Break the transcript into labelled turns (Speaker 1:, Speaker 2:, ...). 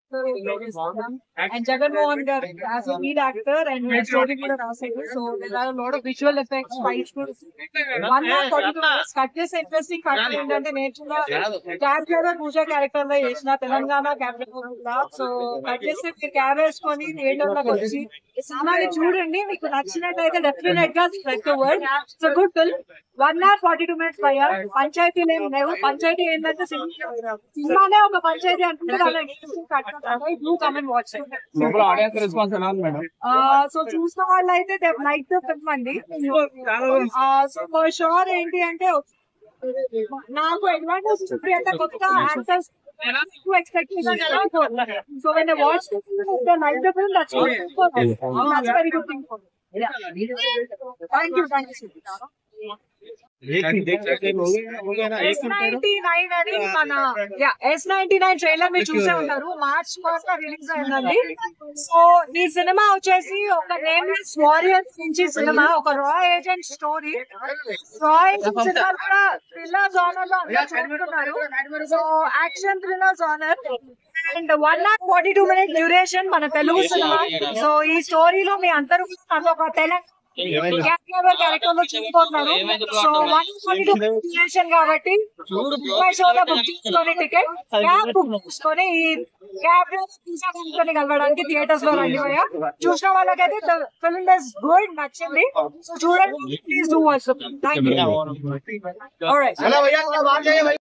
Speaker 1: And Jagan Mohan గారు as a lead actor and story కూడా రాసాడు so there are lot of visual effects fights one cut చేసే interesting factor ఏంటంటే నేను కూడా క్యారెక్టర్ పూజ క్యారెక్టర్ లో చేసిన తెలంగాణ క్యారెక్టర్ సో కట్ చేసి మీరు క్యాబ్ వేసుకొని థియేటర్ లోకి వచ్చి ఈ సినిమాని చూడండి మీకు నచ్చినట్టయితే డెఫినెట్ గా spread the word it's good film one hour forty two minutes పైగా పంచాయతీలు ఏం లేవు పంచాయతీ ఏంటంటే సినిమా- సినిమానే ఒక పంచాయతీ అనుకుంటే do come and watch
Speaker 2: audience response ఎలా ఉంది మేడం
Speaker 1: సో చూసిన వాళ్ళు అయితే లైక్ ద ఫిల్మ్ అండి సో ఫర్ షూర్ ఏంటి అంటే నాకు అడ్వాంటేజ్ ఇప్పుడు అంటే కొత్త యాక్టర్స్ ఎక్కువ expectation so when watch like the film that's that's very good thing for thank you thank you S ninety nine అని మన ఎస్ నైన్టీ నైన్ ట్రైలర్ మీరు చూసే ఉంటారు మార్చ్ మాసం రిలీజ్ అయిందండి సో ఈ సినిమా వచ్చేసి ఒక నేమ్లెస్ వారియర్స్ నుంచి సినిమా ఒక రా ఏజెంట్ స్టోరీ రా ఏజెంట్ సినిమా కూడా థ్రిల్లర్ జానర్ లో అందరూ చూస్తున్నారు so action thriller genre and one not forty two minute duration మన తెలుగు సినిమా సో ఈ స్టోరీలో మీ అందరూ కూడా ఒక తెలంగాణ క్యారెక్టర్ లో చూసుకుంటున్నారు so one forty two duration కాబట్టి ముప్పై షోలో బుక్ చేసుకొని టికెట్ క్యాబ్ బుక్ చేసుకొని ఈ క్యాబ్ తీసుకొని కలవడానికి థియేటర్స్ లో రండి భయ్యా. చూసిన వాళ్ళకైతే ఫిల్మ్ ఇస్ గుడ్ నచ్చింది సో చూడండి please do watch thank you